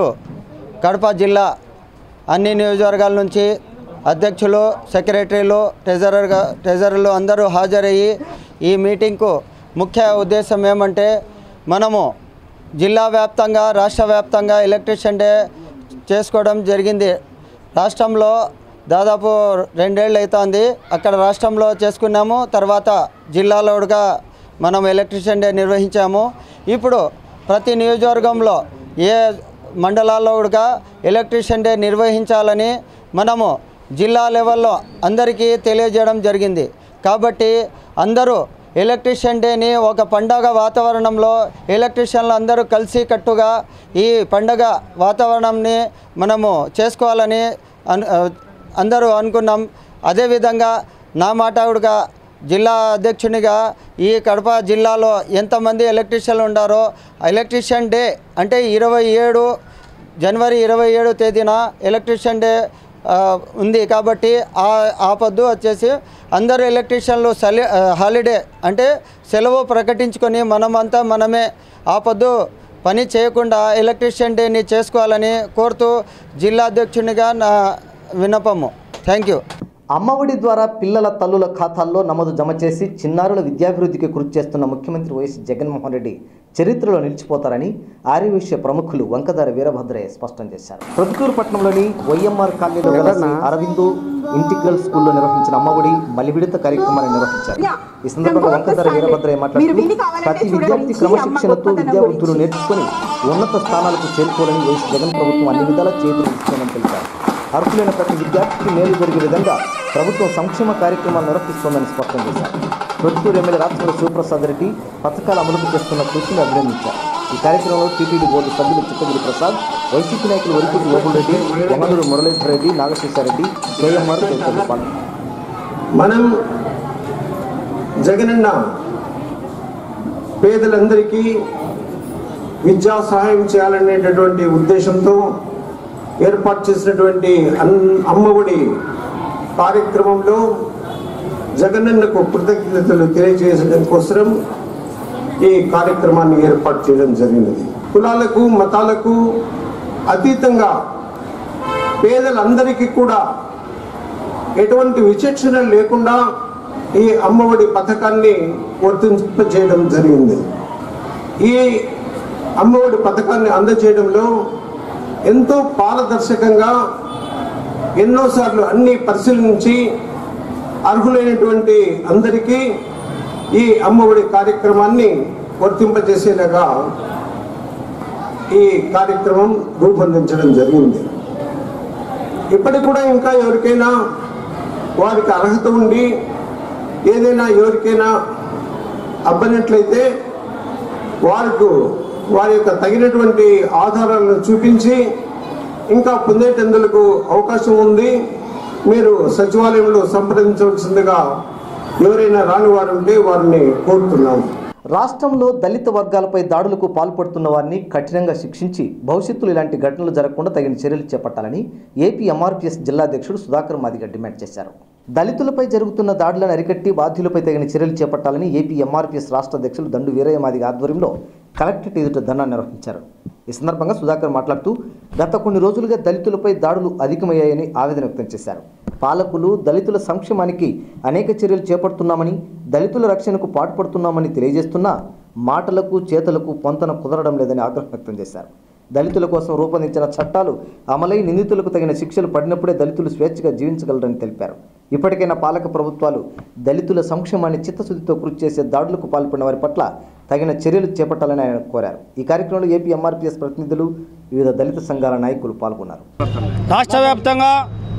కడప జిల్లా అన్ని నియోజకవర్గాల నుంచి అధ్యక్షులు సెక్రటరీలు ట్రెజరర్గా ట్రెజరర్లు అందరూ హాజరయ్యి ఈ మీటింగ్కు ముఖ్య ఉద్దేశం ఏమంటే మనము జిల్లా వ్యాప్తంగా రాష్ట్ర వ్యాప్తంగా ఎలక్ట్రిషియన్ డే చేసుకోవడం జరిగింది రాష్ట్రంలో దాదాపు రెండేళ్ళు అవుతుంది అక్కడ రాష్ట్రంలో చేసుకున్నాము తర్వాత జిల్లాలో కూడా మనం ఎలక్ట్రిషియన్ డే నిర్వహించాము ఇప్పుడు ప్రతి నియోజకవర్గంలో ఏ మండలాల్లో కూడా ఎలక్ట్రిషియన్ డే నిర్వహించాలని మనము జిల్లా లెవెల్లో అందరికీ తెలియజేయడం జరిగింది కాబట్టి అందరూ ఎలక్ట్రిషియన్ డేని ఒక పండగ వాతావరణంలో ఎలక్ట్రిషియన్లు అందరూ కలిసి కట్టుగా ఈ పండగ వాతావరణంని మనము చేసుకోవాలని అను అందరూ అనుకున్నాం అదేవిధంగా నా మాట కూడా జిల్లా అధ్యక్షునిగా ఈ కడప జిల్లాలో ఎంతమంది ఎలక్ట్రీషియన్లు ఉండారో ఎలక్ట్రీషియన్ డే అంటే ఇరవై ఏడు జనవరి ఇరవై ఏడు తేదీన ఎలక్ట్రీషియన్ డే ఆ, ఉంది కాబట్టి ఆ ఆ పొద్దు వచ్చేసి అందరు ఎలక్ట్రీషియన్లు సలి ఆ, హాలిడే అంటే సెలవు ప్రకటించుకొని మనమంతా మనమే ఆ పొద్దు పని చేయకుండా ఎలక్ట్రీషియన్ డేని చేసుకోవాలని కోరుతూ జిల్లా అధ్యక్షునిగా నా విన్నపము థ్యాంక్ యూ అమ్మఒడి ద్వారా పిల్లల తల్లుల ఖాతాల్లో నమోదు జమ చేసి చిన్నారుల విద్యాభివృద్ధికి కృషి చేస్తున్న ముఖ్యమంత్రి వైఎస్ జగన్మోహన్ రెడ్డి చరిత్రలో నిలిచిపోతారని ఆర్యవైశ్య ప్రముఖులు వంకదారి వీరభద్రయ్య స్పష్టం చేశారు ప్రొద్దుటూరు పట్టణంలోని వైఎంఆర్ కాలనీలో వెలసి అరవిందు ఇంటిగ్రల్ స్కూల్లో నిర్వహించిన అమ్మఒడి మలివిడత కార్యక్రమాన్ని నిర్వహించారు ఈ సందర్భంగా వంకదారి వీరభద్రయ్య మాట్లాడుతూ ప్రతి విద్యార్థి క్రమశిక్షణతో విద్యాబుద్ధులు నేర్చుకుని ఉన్నత స్థానాలకు చేరుకోవాలని వైఎస్ జగన్ ప్రభుత్వం అన్ని విధాలా చేతులు ఇస్తుందని తెలిపారు అర్హులైన ప్రతి విద్యార్థికి మేలు జరిగే విధంగా ప్రభుత్వం సంక్షేమ కార్యక్రమాలు నిర్వహిస్తోందని స్పష్టం చేశారు ప్రొద్దుటూరు ఎమ్మెల్యే రాష్ట్రంలో శివప్రసాద్ రెడ్డి పథకాలు అమలుకు చేస్తున్న కృషిని అభినందించారు ఈ కార్యక్రమంలో టీటీడీ బోర్డు సభ్యులు చిత్తగిరి ప్రసాద్ వైసీపీ నాయకులు వరిపూటి ఓపుల్ రెడ్డి వంగలూరు మురళీధర్ రెడ్డి నాగశేషారెడ్డి కేఎంఆర్ తదితరులు పాల్గొన్నారు మనం జగనన్న పేదలందరికీ విద్యా సహాయం చేయాలనేటటువంటి ఉద్దేశంతో ఏర్పాటు చేసినటువంటి అన్ అమ్మఒడి కార్యక్రమంలో జగనన్నకు కృతజ్ఞతలు తెలియజేయడం కోసం ఈ కార్యక్రమాన్ని ఏర్పాటు చేయడం జరిగినది కులాలకు మతాలకు అతీతంగా పేదలందరికీ కూడా ఎటువంటి విచక్షణ లేకుండా ఈ అమ్మఒడి పథకాన్ని వర్తింపజేయడం జరిగింది ఈ అమ్మఒడి పథకాన్ని అందజేయడంలో ఎంతో పారదర్శకంగా ఎన్నోసార్లు అన్ని పరిశీలించి అర్హులైనటువంటి అందరికీ ఈ అమ్మఒడి కార్యక్రమాన్ని వర్తింపజేసేలాగా ఈ కార్యక్రమం రూపొందించడం జరిగింది ఇప్పటికి కూడా ఇంకా ఎవరికైనా వారికి అర్హత ఉండి ఏదైనా ఎవరికైనా అబ్బనట్లయితే వారికి వారి యొక్క తగినటువంటి ఆధారాలను చూపించి ఇంకా పొందేటందుకు అవకాశం ఉంది మీరు సచివాలయంలో సంప్రదించవలసిందిగా ఎవరైనా రాని వారు ఉంటే వారిని కోరుతున్నాము రాష్ట్రంలో దళిత వర్గాలపై దాడులకు పాల్పడుతున్న వారిని కఠినంగా శిక్షించి భవిష్యత్తులో ఇలాంటి ఘటనలు జరగకుండా తగిన చర్యలు చేపట్టాలని ఏపీ ఎంఆర్పీఎస్ జిల్లా అధ్యక్షుడు సుధాకర్ మాదిగ డిమాండ్ చేశారు దళితులపై జరుగుతున్న దాడులను అరికట్టి బాధ్యులపై తగిన చర్యలు చేపట్టాలని ఏపీ ఎంఆర్పీఎస్ రాష్ట్ర అధ్యక్షులు దండు వీరయ్య మాదిగ ఆధ్వర్యంలో కలెక్టరేట్ ఎదుట ధర్నా నిర్వహించారు ఈ సందర్భంగా సుధాకర్ మాట్లాడుతూ గత కొన్ని రోజులుగా దళితులపై దాడులు అధికమయ్యాయని ఆవేదన వ్యక్తం చేశారు పాలకులు దళితుల సంక్షేమానికి అనేక చర్యలు చేపడుతున్నామని దళితుల రక్షణకు పాటుపడుతున్నామని తెలియజేస్తున్నా మాటలకు చేతలకు పొంతన కుదరడం లేదని ఆగ్రహం వ్యక్తం చేశారు దళితుల కోసం రూపొందించిన చట్టాలు అమలై నిందితులకు తగిన శిక్షలు పడినప్పుడే దళితులు స్వేచ్ఛగా జీవించగలరని తెలిపారు ఇప్పటికైనా పాలక ప్రభుత్వాలు దళితుల సంక్షేమాన్ని చిత్తశుద్ధితో కృషి చేసే దాడులకు పాల్పడిన వారి పట్ల తగిన చర్యలు చేపట్టాలని ఆయన కోరారు ఈ కార్యక్రమంలో ఏపీ ఎంఆర్పీఎస్ ప్రతినిధులు వివిధ దళిత సంఘాల నాయకులు పాల్గొన్నారు రాష్ట్ర వ్యాప్తంగా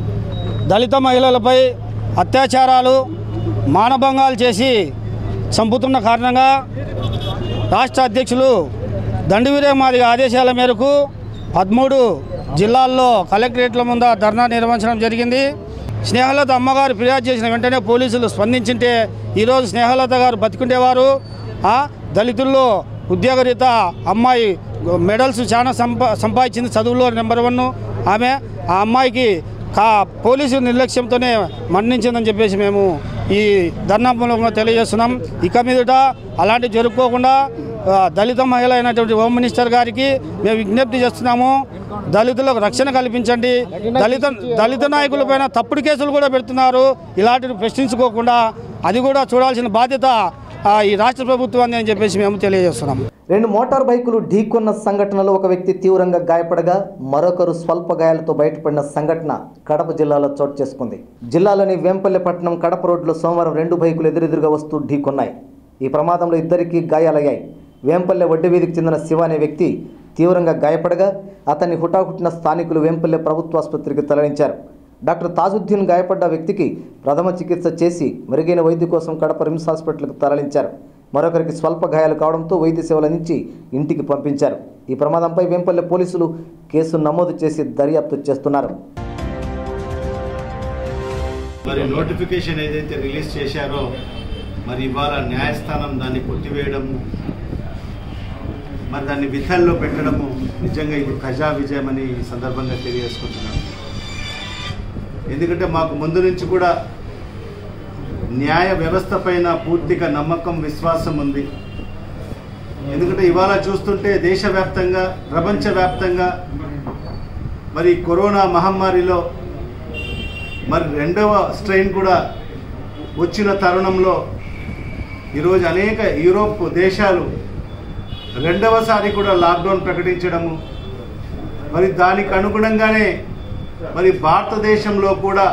దళిత మహిళలపై అత్యాచారాలు మానభంగాలు చేసి చంపుతున్న కారణంగా రాష్ట్ర అధ్యక్షులు దండవీరే మాదిగ ఆదేశాల మేరకు పదమూడు జిల్లాల్లో కలెక్టరేట్ల ముందు ధర్నా నిర్వహించడం జరిగింది స్నేహలత అమ్మగారు ఫిర్యాదు చేసిన వెంటనే పోలీసులు స్పందించింటే ఈరోజు స్నేహలత గారు బతికుండేవారు ఆ, దళితుల్లో ఉద్యోగరీత అమ్మాయి మెడల్స్ చాలా సంపా సంపాదించింది చదువులో నెంబర్ వన్ ఆమె ఆ అమ్మాయికి కా పోలీసు నిర్లక్ష్యంతోనే మరణించిందని చెప్పేసి మేము ఈ ధర్నా మూలంగా తెలియజేస్తున్నాం ఇక మీదట అలాంటివి జరుపుకోకుండా ఆ, దళిత మహిళ అయినటువంటి హోమ్ మినిస్టర్ గారికి మేము విజ్ఞప్తి చేస్తున్నాము దళితులకు రక్షణ కల్పించండి దళిత దళిత నాయకులపైన తప్పుడు కేసులు కూడా పెడుతున్నారు ఇలాంటివి ప్రశ్నించుకోకుండా అది కూడా చూడాల్సిన బాధ్యత ఆ, ఈ రాష్ట్ర ప్రభుత్వాన్ని అని చెప్పేసి మేము తెలియజేస్తున్నాము రెండు మోటార్ బైకులు ఢీకొన్న సంఘటనలో ఒక వ్యక్తి తీవ్రంగా గాయపడగా మరొకరు స్వల్ప గాయాలతో బయటపడిన సంఘటన కడప జిల్లాలో చోటు చేసుకుంది జిల్లాలోని వేంపల్లె పట్టణం కడప రోడ్లో సోమవారం రెండు బైకులు ఎదురెదురుగా వస్తూ ఢీకొన్నాయి ఈ ప్రమాదంలో ఇద్దరికీ గాయాలయ్యాయి వేంపల్లె వడ్డీ వీధికి చెందిన శివ అనే వ్యక్తి తీవ్రంగా గాయపడగా అతన్ని హుటాహుటిన స్థానికులు వేంపల్లె ప్రభుత్వ ఆసుపత్రికి తరలించారు డాక్టర్ తాజుద్దీన్ గాయపడ్డ వ్యక్తికి ప్రథమ చికిత్స చేసి మెరుగైన వైద్య కోసం కడప రిమ్స్ హాస్పిటల్కు తరలించారు మరొకరికి స్వల్ప గాయాలు కావడంతో వైద్య సేవలు అందించి ఇంటికి పంపించారు ఈ ప్రమాదంపై వేంపల్లె పోలీసులు కేసు నమోదు చేసి దర్యాప్తు చేస్తున్నారు మరి నోటిఫికేషన్ ఏదైతే రిలీజ్ చేశారో మరి ఇవాళ న్యాయస్థానం దాన్ని కొట్టివేయడము మరి దాన్ని విధల్లో పెట్టడము నిజంగా ఇది ప్రజా విజయం అని ఈ సందర్భంగా తెలియజేసుకుంటున్నాను ఎందుకంటే మాకు ముందు నుంచి కూడా న్యాయ వ్యవస్థ పైన పూర్తిగా నమ్మకం విశ్వాసం ఉంది ఎందుకంటే ఇవాళ చూస్తుంటే దేశవ్యాప్తంగా ప్రపంచవ్యాప్తంగా మరి కరోనా మహమ్మారిలో మరి రెండవ స్ట్రెయిన్ కూడా వచ్చిన తరుణంలో ఈరోజు అనేక యూరోప్ దేశాలు రెండవసారి కూడా లాక్డౌన్ ప్రకటించడము మరి దానికి అనుగుణంగానే మరి భారతదేశంలో కూడా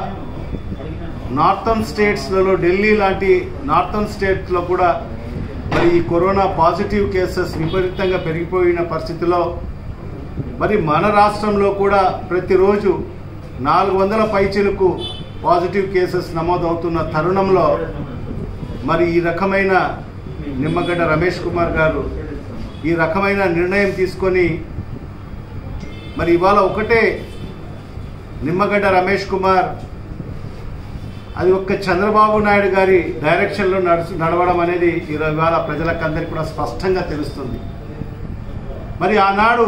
నార్థన్ స్టేట్స్లలో ఢిల్లీ లాంటి నార్థన్ స్టేట్స్లో కూడా మరి ఈ కరోనా పాజిటివ్ కేసెస్ విపరీతంగా పెరిగిపోయిన పరిస్థితిలో మరి మన రాష్ట్రంలో కూడా ప్రతిరోజు నాలుగు వందల పైచిలకు పాజిటివ్ కేసెస్ నమోదవుతున్న తరుణంలో మరి ఈ రకమైన నిమ్మగడ్డ రమేష్ కుమార్ గారు ఈ రకమైన నిర్ణయం తీసుకొని మరి ఇవాళ ఒకటే నిమ్మగడ్డ రమేష్ కుమార్ అది ఒక్క చంద్రబాబు నాయుడు గారి డైరెక్షన్లో నడుచు నడవడం అనేది ఇవాళ ప్రజలకు అందరికీ కూడా స్పష్టంగా తెలుస్తుంది మరి ఆనాడు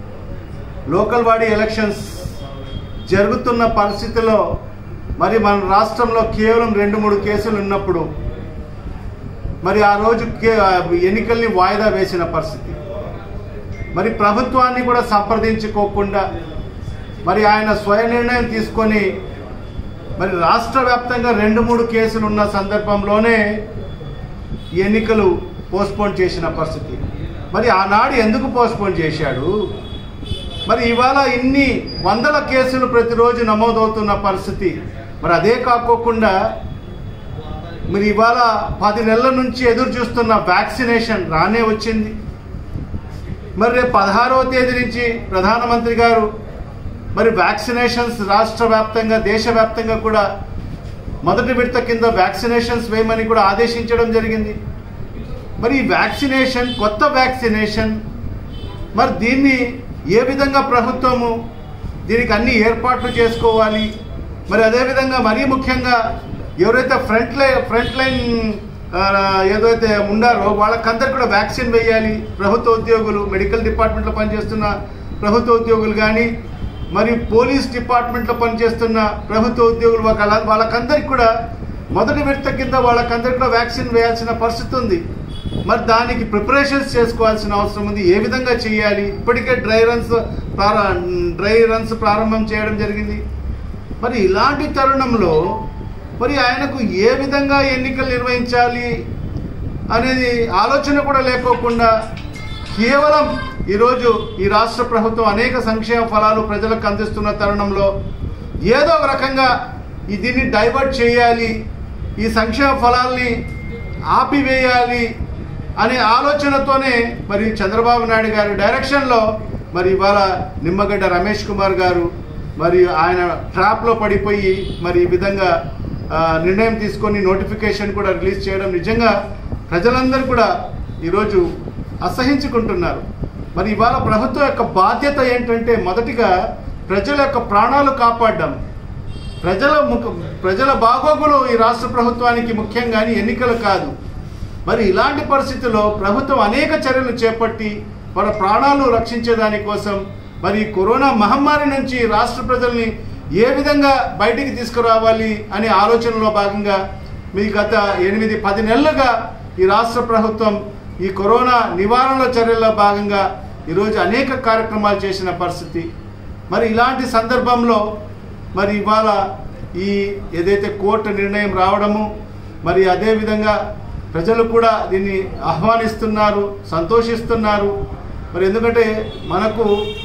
లోకల్ బాడీ ఎలక్షన్స్ జరుగుతున్న పరిస్థితిలో మరి మన రాష్ట్రంలో కేవలం రెండు మూడు కేసులు ఉన్నప్పుడు మరి ఆ రోజు కే- ఎన్నికల్ని వాయిదా వేసిన పరిస్థితి మరి ప్రభుత్వాన్ని కూడా సంప్రదించుకోకుండా మరి ఆయన స్వయ నిర్ణయం తీసుకొని మరి రాష్ట్ర వ్యాప్తంగా రెండు మూడు కేసులు ఉన్న సందర్భంలోనే ఈ ఎన్నికలు పోస్ట్పోన్ చేసిన పరిస్థితి మరి ఆనాడు ఎందుకు పోస్ట్పోన్ చేశాడు మరి ఇవాళ ఇన్ని వందల కేసులు ప్రతిరోజు నమోదవుతున్న పరిస్థితి మరి అదే కాకోకుండా మరి ఇవాళ పది నెలల నుంచి ఎదురు చూస్తున్న వ్యాక్సినేషన్ రానే వచ్చింది మరి రేపు పదహారవ తేదీ నుంచి ప్రధానమంత్రి గారు మరి వ్యాక్సినేషన్స్ రాష్ట్ర వ్యాప్తంగా దేశవ్యాప్తంగా కూడా మొదటి విడత కింద వ్యాక్సినేషన్స్ వేయమని కూడా ఆదేశించడం జరిగింది మరి ఈ వ్యాక్సినేషన్ కొత్త వ్యాక్సినేషన్ మరి దీన్ని ఏ విధంగా ప్రభుత్వము దీనికి అన్ని ఏర్పాట్లు చేసుకోవాలి మరి అదేవిధంగా మరీ ముఖ్యంగా ఎవరైతే ఫ్రంట్ లైన్ ఫ్రంట్ లైన్ ఆ, ఏదైతే ఉండారో వాళ్ళకందరికి కూడా వ్యాక్సిన్ వేయాలి ప్రభుత్వ ఉద్యోగులు మెడికల్ డిపార్ట్మెంట్లో పనిచేస్తున్న ప్రభుత్వ ఉద్యోగులు కానీ మరి పోలీస్ డిపార్ట్మెంట్లో పనిచేస్తున్న ప్రభుత్వ ఉద్యోగులు వాళ్ళ వాళ్ళకందరికి కూడా మొదటి విడత కింద వాళ్ళకందరికి కూడా వ్యాక్సిన్ వేయాల్సిన పరిస్థితి ఉంది మరి దానికి ప్రిపరేషన్స్ చేసుకోవాల్సిన అవసరం ఉంది ఏ విధంగా చేయాలి ఇప్పటికే డ్రై రన్స్ ప్రార డ్రై రన్స్ ప్రారంభం చేయడం జరిగింది మరి ఇలాంటి తరుణంలో మరి ఆయనకు ఏ విధంగా ఎన్నికలు నిర్వహించాలి అనేది ఆలోచన కూడా లేకోకుండా కేవలం ఈరోజు ఈ రాష్ట్ర ప్రభుత్వం అనేక సంక్షేమ ఫలాలు ప్రజలకు అందిస్తున్న తరుణంలో ఏదో ఒక రకంగా ఈ దీన్ని డైవర్ట్ చేయాలి ఈ సంక్షేమ ఫలాల్ని ఆపివేయాలి అనే ఆలోచనతోనే మరి చంద్రబాబు నాయుడు గారి డైరెక్షన్లో మరి ఇవాళ నిమ్మగడ్డ రమేష్ కుమార్ గారు మరి ఆయన ట్రాప్లో పడిపోయి మరి ఈ విధంగా ఆ, నిర్ణయం తీసుకొని నోటిఫికేషన్ కూడా రిలీజ్ చేయడం నిజంగా ప్రజలందరూ కూడా ఈరోజు అసహించుకుంటున్నారు మరి ఇవాళ ప్రభుత్వం యొక్క బాధ్యత ఏంటంటే మొదటిగా ప్రజల యొక్క ప్రాణాలు కాపాడడం ప్రజల ముఖ ప్రజల బాగోగులు ఈ రాష్ట్ర ప్రభుత్వానికి ముఖ్యం కానీ ఎన్నికలు కాదు మరి ఇలాంటి పరిస్థితుల్లో ప్రభుత్వం అనేక చర్యలు చేపట్టి వాళ్ళ ప్రాణాలు రక్షించే దానికోసం మరి ఈ కరోనా మహమ్మారి నుంచి రాష్ట్ర ప్రజల్ని ఏ విధంగా బయటికి తీసుకురావాలి అనే ఆలోచనలో భాగంగా మీ గత ఎనిమిది పది నెలలుగా ఈ రాష్ట్ర ప్రభుత్వం ఈ కరోనా నివారణ చర్యల్లో భాగంగా ఈరోజు అనేక కార్యక్రమాలు చేసిన పరిస్థితి మరి ఇలాంటి సందర్భంలో మరి ఇవాళ ఈ ఏదైతే కోర్టు నిర్ణయం రావడము మరి అదేవిధంగా ప్రజలు కూడా దీన్ని ఆహ్వానిస్తున్నారు సంతోషిస్తున్నారు మరి ఎందుకంటే మనకు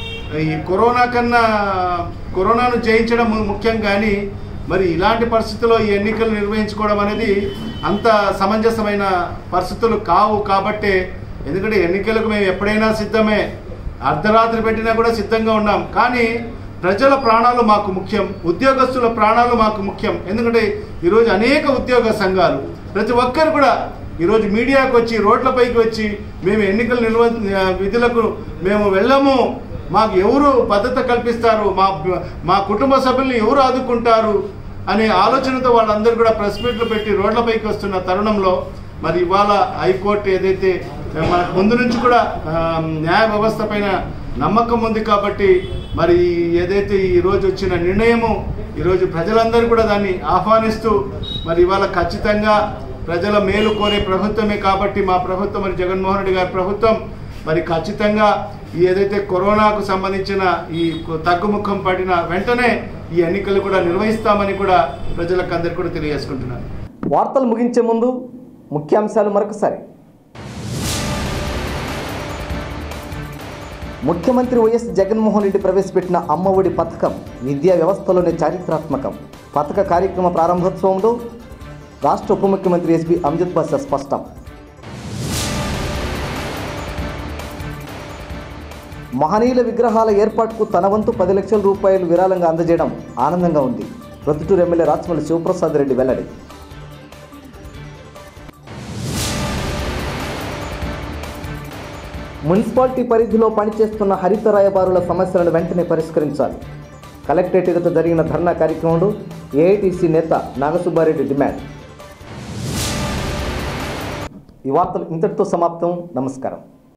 ఈ కరోనా కన్నా కరోనాను జయించడం ము- ముఖ్యం కానీ మరి ఇలాంటి పరిస్థితుల్లో ఈ ఎన్నికలు నిర్వహించుకోవడం అనేది అంత సమంజసమైన పరిస్థితులు కావు కాబట్టే ఎందుకంటే ఎన్నికలకు మేము ఎప్పుడైనా సిద్ధమే అర్ధరాత్రి పెట్టినా కూడా సిద్ధంగా ఉన్నాం కానీ ప్రజల ప్రాణాలు మాకు ముఖ్యం ఉద్యోగస్తుల ప్రాణాలు మాకు ముఖ్యం ఎందుకంటే ఈరోజు అనేక ఉద్యోగ సంఘాలు ప్రతి ఒక్కరు కూడా ఈరోజు మీడియాకు వచ్చి రోడ్లపైకి వచ్చి మేము ఎన్నికల నిర్వ విధులకు మేము వెళ్ళము మాకు ఎవరు భద్రత కల్పిస్తారు మా మా కుటుంబ సభ్యుల్ని ఎవరు ఆదుకుంటారు అనే ఆలోచనతో వాళ్ళందరూ కూడా ప్రెస్ మీట్లు పెట్టి రోడ్లపైకి వస్తున్న తరుణంలో మరి ఇవాళ హైకోర్టు ఏదైతే మనకు ముందు నుంచి కూడా ఆ, న్యాయ వ్యవస్థ పైన నమ్మకం ఉంది కాబట్టి మరి ఏదైతే ఈ రోజు వచ్చిన నిర్ణయము ఈరోజు ప్రజలందరూ కూడా దాన్ని ఆహ్వానిస్తూ మరి ఇవాళ ఖచ్చితంగా ప్రజల మేలు కోరే ప్రభుత్వమే కాబట్టి మా ప్రభుత్వం మరి జగన్మోహన్ రెడ్డి గారి ప్రభుత్వం మరి ఖచ్చితంగా ఈ ఏదైతే కరోనాకు సంబంధించిన ఈ తగ్గుముఖం పడిన వెంటనే ఈ ఎన్నికలు కూడా నిర్వహిస్తామని కూడా ప్రజలకు అందరికీ కూడా తెలియజేసుకుంటున్నాను వార్తలు ముగించే ముందు ముఖ్యాంశాలు మరొకసారి ముఖ్యమంత్రి వైఎస్ జగన్మోహన్ రెడ్డి ప్రవేశపెట్టిన అమ్మఒడి పథకం విద్యా వ్యవస్థలోనే చారిత్రాత్మకం పథక కార్యక్రమ ప్రారంభోత్సవంలో రాష్ట్ర ఉప ముఖ్యమంత్రి ఎస్పీ అమ్జద్ బాషా స్పష్టం మహనీయుల విగ్రహాల ఏర్పాటుకు తన వంతు పది లక్షల రూపాయలు విరాళంగా అందజేయడం ఆనందంగా ఉంది ప్రొద్దుటూరు ఎమ్మెల్యే రాచమల్లి శివప్రసాద్ రెడ్డి వెల్లడి మున్సిపాలిటీ పరిధిలో పనిచేస్తున్న హరిత రాయబారుల సమస్యలను వెంటనే పరిష్కరించాలి కలెక్టరేట్ ఎదుట జరిగిన ధర్నా కార్యక్రమంలో ఏఐటీసీ నేత నాగసుబ్బారెడ్డి డిమాండ్ ఈ వార్తలు ఇంతటితో సమాప్తం నమస్కారం